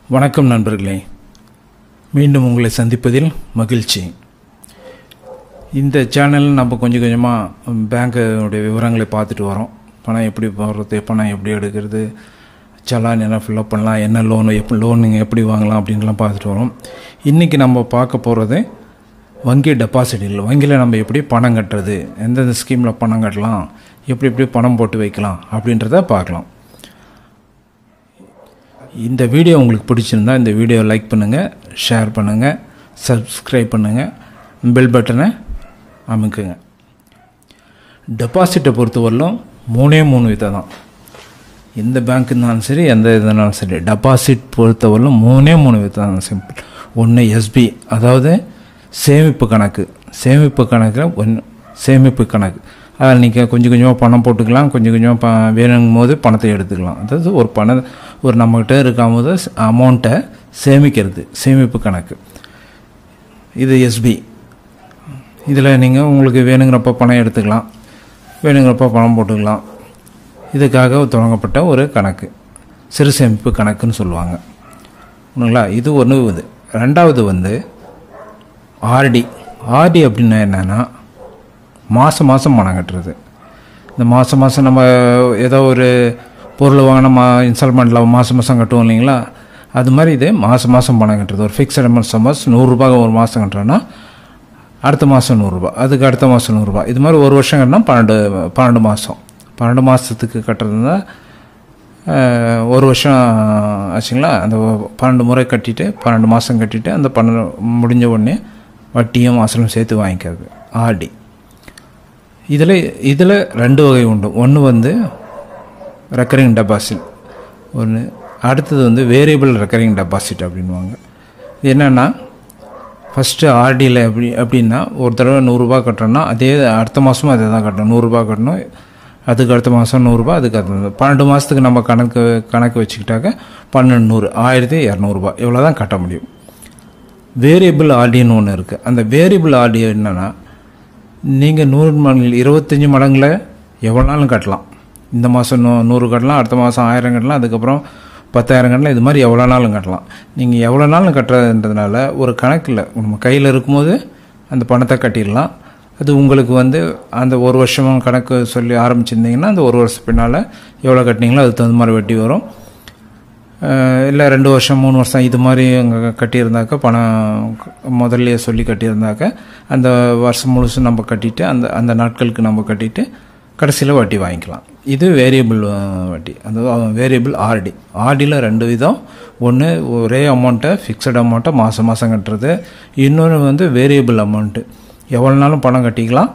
வணக்கம் நண்பர்களே மீண்டும் உங்களை சந்திப்பதில் மகிழ்ச்சி இந்த சேனல் நம்ம கொஞ்சம் கொஞ்சமாக பேங்க்குடைய விவரங்களை பார்த்துட்டு வரோம் பணம் எப்படி போடுறது பணம் எப்படி எடுக்கிறது சலான் என்ன ஃபில்அப் பண்ணலாம் என்ன லோன் எப்படி லோன் நீங்கள் எப்படி வாங்கலாம் அப்படின்லாம் பார்த்துட்டு வரோம் இன்றைக்கி நம்ம பார்க்க போகிறது வங்கி டெபாசிட்டில் வங்கியில் நம்ம எப்படி பணம் கட்டுறது எந்தெந்த ஸ்கீமில் பணம் கட்டலாம் எப்படி எப்படி பணம் போட்டு வைக்கலாம் அப்படின்றத பார்க்கலாம் இந்த வீடியோ உங்களுக்கு பிடிச்சிருந்தா இந்த வீடியோ லைக் பண்ணுங்கள் ஷேர் பண்ணுங்கள் சப்ஸ்கிரைப் பண்ணுங்கள் பெல் பட்டனை அமுக்குங்க டெபாசிட்டை பொறுத்தவரையிலும் மூணே மூணு விதம் தான் எந்த பேங்க் இருந்தாலும் சரி எந்த இதுனாலும் சரி டெபாசிட் பொறுத்தவரையிலும் மூணே மூணு விதம் தான் சிம்பிள் ஒன்று எஸ்பி அதாவது சேமிப்பு கணக்கு சேமிப்பு கணக்கில் ஒன்று சேமிப்பு கணக்கு அதில் நீங்கள் கொஞ்சம் கொஞ்சமாக பணம் போட்டுக்கலாம் கொஞ்சம் கொஞ்சமாக ப வேணுங்கும் போது பணத்தை எடுத்துக்கலாம் அதாவது ஒரு பணம் ஒரு நம்மக்கிட்ட இருக்கும் போது அமௌண்ட்டை சேமிக்கிறது சேமிப்பு கணக்கு இது எஸ்பி இதில் நீங்கள் உங்களுக்கு வேணுங்கிறப்ப பணம் எடுத்துக்கலாம் வேணுங்கிறப்ப பணம் போட்டுக்கலாம் இதுக்காக தொடங்கப்பட்ட ஒரு கணக்கு சிறு சேமிப்பு கணக்குன்னு சொல்லுவாங்க ஒன்றுங்களா இது ஒன்று இது ரெண்டாவது வந்து ஆர்டி ஆர்டி அப்படின்னா என்னென்னா மாதம் மாதம் பணம் கட்டுறது இந்த மாதம் மாதம் நம்ம ஏதோ ஒரு பொருள் வாங்கின மா இன்ஸ்டால்மெண்ட்டில் மாதம் மாதம் கட்டுவோம் இல்லைங்களா அது மாதிரி இது மாதம் மாதம் பணம் கட்டுறது ஒரு ஃபிக்ஸட் அமௌண்ட் சப்போஸ் நூறுரூபா ஒரு மாதம் கட்டுறோன்னா அடுத்த மாதம் நூறுரூபா அதுக்கு அடுத்த மாதம் நூறுரூபா இது மாதிரி ஒரு வருஷம் கட்டினா பன்னெண்டு பன்னெண்டு மாதம் பன்னெண்டு மாதத்துக்கு கட்டுறதுனா ஒரு வருஷம் ஆச்சுங்களா அந்த பன்னெண்டு முறை கட்டிட்டு பன்னெண்டு மாதம் கட்டிட்டு அந்த பன்னெண்டு முடிஞ்ச உடனே வட்டியும் அசலும் சேர்த்து வாங்கிக்கிறது ஆர்டி இதில் இதில் ரெண்டு வகை உண்டு ஒன்று வந்து ரெக்கரிங் டெபாசிட் ஒன்று அடுத்தது வந்து வேரியபிள் ரெக்கரிங் டெபாசிட் அப்படின்வாங்க என்னென்னா ஃபஸ்ட்டு ஆர்டியில் எப்படி அப்படின்னா ஒரு தடவை நூறுரூபா கட்டுறோன்னா அதே அடுத்த மாதமும் அதே தான் கட்டணும் நூறுரூபா கட்டணும் அதுக்கு அடுத்த மாதம் நூறுரூபா அதுக்கு அடுத்த பன்னெண்டு மாதத்துக்கு நம்ம கணக்கு கணக்கு வச்சுக்கிட்டாக்க பன்னெண்டு நூறு ஆயிரத்தி இரநூறுபா இவ்வளோ தான் கட்ட முடியும் வேரியபிள் ஆர்டின்னு ஒன்று இருக்குது அந்த வேரியபிள் ஆர்டி என்னென்னா நீங்கள் நூறு மடங்கு இருபத்தஞ்சி மடங்கில் எவ்வளோ நாளும் கட்டலாம் இந்த மாதம் நூ நூறு கட்டலாம் அடுத்த மாதம் ஆயிரம் கட்டலாம் அதுக்கப்புறம் பத்தாயிரம் கட்டலாம் இது மாதிரி எவ்வளோ நாளும் கட்டலாம் நீங்கள் எவ்வளோ நாளும் கட்டுறதுன்றதுனால ஒரு கணக்கில் நம்ம கையில் இருக்கும்போது அந்த பணத்தை கட்டிடலாம் அது உங்களுக்கு வந்து அந்த ஒரு வருஷமும் கணக்கு சொல்லி ஆரம்பிச்சிருந்தீங்கன்னா அந்த ஒரு வருஷம் பின்னால் எவ்வளோ கட்டினீங்களோ அதுக்கு தகுந்த மாதிரி வட்டி வரும் இல்லை ரெண்டு வருஷம் மூணு வருஷம் இது மாதிரி அங்கே கட்டியிருந்தாக்க பணம் முதல்லையே சொல்லி கட்டியிருந்தாக்க அந்த வருஷம் முழுசும் நம்ம கட்டிட்டு அந்த அந்த நாட்களுக்கு நம்ம கட்டிட்டு கடைசியில் வட்டி வாங்கிக்கலாம் இது வேரியபிள் வட்டி அந்த வேரியபிள் ஆர்டி ஆர்டியில் ரெண்டு விதம் ஒன்று ஒரே அமௌண்ட்டை ஃபிக்ஸட் அமௌண்ட்டை மாதம் மாதம் கட்டுறது இன்னொன்று வந்து வேரியபிள் அமௌண்ட்டு எவ்வளோ நாளும் பணம் கட்டிக்கலாம்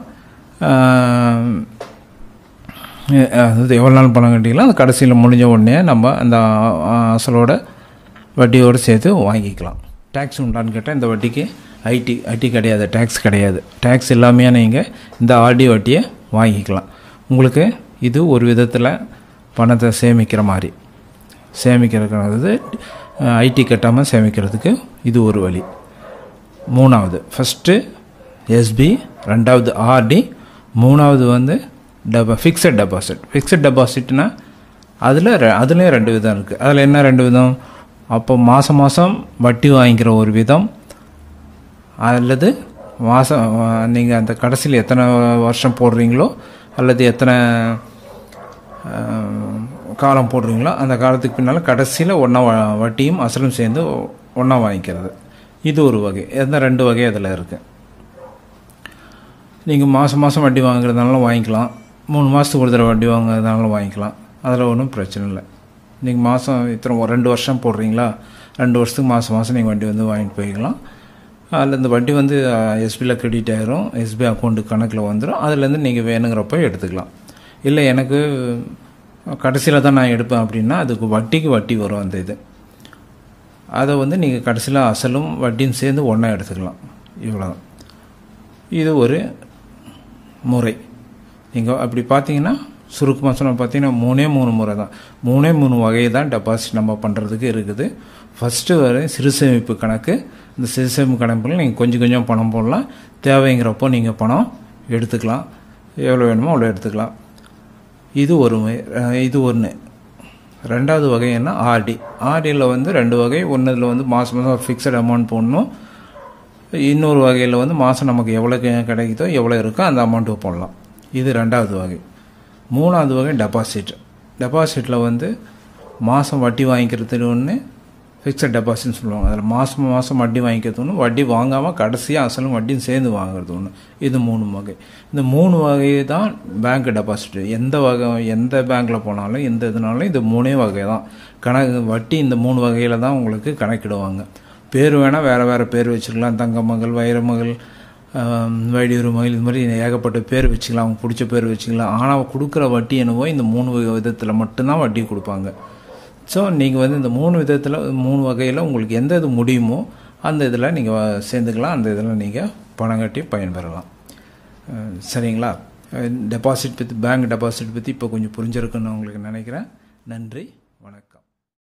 அதாவது எவ்வளோ நாள் பணம் கட்டிக்கலாம் அது கடைசியில் முடிஞ்ச உடனே நம்ம அந்த அசலோட வட்டியோடு சேர்த்து வாங்கிக்கலாம் டேக்ஸ் உண்டான்னு கேட்டால் இந்த வட்டிக்கு ஐடி ஐடி கிடையாது டேக்ஸ் கிடையாது டேக்ஸ் இல்லாமையே நீங்கள் இந்த ஆர்டி வட்டியை வாங்கிக்கலாம் உங்களுக்கு இது ஒரு விதத்தில் பணத்தை சேமிக்கிற மாதிரி சேமிக்கிறது ஐடி கட்டாமல் சேமிக்கிறதுக்கு இது ஒரு வழி மூணாவது ஃபஸ்ட்டு எஸ்பி ரெண்டாவது ஆர்டி மூணாவது வந்து டெபா ஃபிக்ஸட் டெபாசிட் ஃபிக்ஸட் டெபாசிட்னா அதில் அதுலேயும் ரெண்டு விதம் இருக்குது அதில் என்ன ரெண்டு விதம் அப்போ மாதம் மாதம் வட்டி வாங்கிக்கிற ஒரு விதம் அல்லது மாதம் நீங்கள் அந்த கடைசியில் எத்தனை வருஷம் போடுறீங்களோ அல்லது எத்தனை காலம் போடுறீங்களோ அந்த காலத்துக்கு பின்னால் கடைசியில் ஒன்றா வட்டியும் அசலும் சேர்ந்து ஒன்றா வாங்கிக்கிறது இது ஒரு வகை எந்த ரெண்டு வகை அதில் இருக்குது நீங்கள் மாதம் மாதம் வட்டி வாங்குறதுனாலும் வாங்கிக்கலாம் மூணு மாதத்துக்கு ஒரு தடவை வட்டி வாங்குறதுனாலும் வாங்கிக்கலாம் அதில் ஒன்றும் பிரச்சனை இல்லை நீங்கள் மாதம் இத்தனை ரெண்டு வருஷம் போடுறீங்களா ரெண்டு வருஷத்துக்கு மாதம் மாதம் நீங்கள் வண்டி வந்து வாங்கிட்டு போய்க்கலாம் அதில் இந்த வட்டி வந்து எஸ்பியில் கிரெடிட் ஆயிரும் எஸ்பி அக்கௌண்ட்டு கணக்கில் வந்துடும் அதுலேருந்து நீங்கள் வேணுங்கிறப்ப எடுத்துக்கலாம் இல்லை எனக்கு கடைசியில் தான் நான் எடுப்பேன் அப்படின்னா அதுக்கு வட்டிக்கு வட்டி வரும் அந்த இது அதை வந்து நீங்கள் கடைசியில் அசலும் வட்டியும் சேர்ந்து ஒன்றா எடுத்துக்கலாம் இவ்வளோ இது ஒரு முறை நீங்கள் அப்படி பார்த்தீங்கன்னா சுருக்கமாக சொன்ன பார்த்தீங்கன்னா மூணே மூணு முறை தான் மூணே மூணு வகை தான் டெபாசிட் நம்ம பண்ணுறதுக்கு இருக்குது ஃபஸ்ட்டு வரை சிறு சேமிப்பு கணக்கு இந்த சிறு சேமிப்பு கணக்கில் நீங்கள் கொஞ்சம் கொஞ்சம் பணம் போடலாம் தேவைங்கிறப்போ நீங்கள் பணம் எடுத்துக்கலாம் எவ்வளோ வேணுமோ அவ்வளோ எடுத்துக்கலாம் இது ஒரு இது ஒன்று ரெண்டாவது வகை என்ன ஆர்டி ஆர்டியில் வந்து ரெண்டு வகை ஒன்றுல வந்து மாதம் மாதம் ஃபிக்ஸட் அமௌண்ட் போடணும் இன்னொரு வகையில் வந்து மாதம் நமக்கு எவ்வளோ கிடைக்குதோ எவ்வளோ இருக்கோ அந்த அமௌண்ட்டு போடலாம் இது ரெண்டாவது வகை மூணாவது வகை டெபாசிட் டெபாசிட்டில் வந்து மாதம் வட்டி வாங்கிக்கிறது ஒன்று ஃபிக்ஸட் டெபாசிட்னு சொல்லுவாங்க அதில் மாதம் மாதம் வட்டி வாங்கிக்கிறது ஒன்று வட்டி வாங்காமல் கடைசியாக அசலும் வட்டியும் சேர்ந்து வாங்குறது ஒன்று இது மூணு வகை இந்த மூணு வகை தான் பேங்க் டெபாசிட் எந்த வகை எந்த பேங்க்கில் போனாலும் எந்த இதுனாலும் இது மூணே வகை தான் கணக்கு வட்டி இந்த மூணு வகையில் தான் உங்களுக்கு கணக்கிடுவாங்க பேர் வேணால் வேறு வேறு பேர் வச்சுக்கலாம் தங்கமகள் வைரமகள் வைடியூர் மகள் இது மாதிரி ஏகப்பட்ட பேர் வச்சுக்கலாம் அவங்க பிடிச்ச பேர் வச்சுக்கலாம் ஆனால் கொடுக்குற வட்டி என்னவோ இந்த மூணு விதத்தில் மட்டும்தான் வட்டி கொடுப்பாங்க ஸோ நீங்கள் வந்து இந்த மூணு விதத்தில் மூணு வகையில் உங்களுக்கு எந்த இது முடியுமோ அந்த இதில் நீங்கள் சேர்ந்துக்கலாம் அந்த இதில் நீங்கள் பணம் கட்டி பயன்பெறலாம் சரிங்களா டெபாசிட் பற்றி பேங்க் டெபாசிட் பற்றி இப்போ கொஞ்சம் புரிஞ்சிருக்குன்னு உங்களுக்கு நினைக்கிறேன் நன்றி வணக்கம்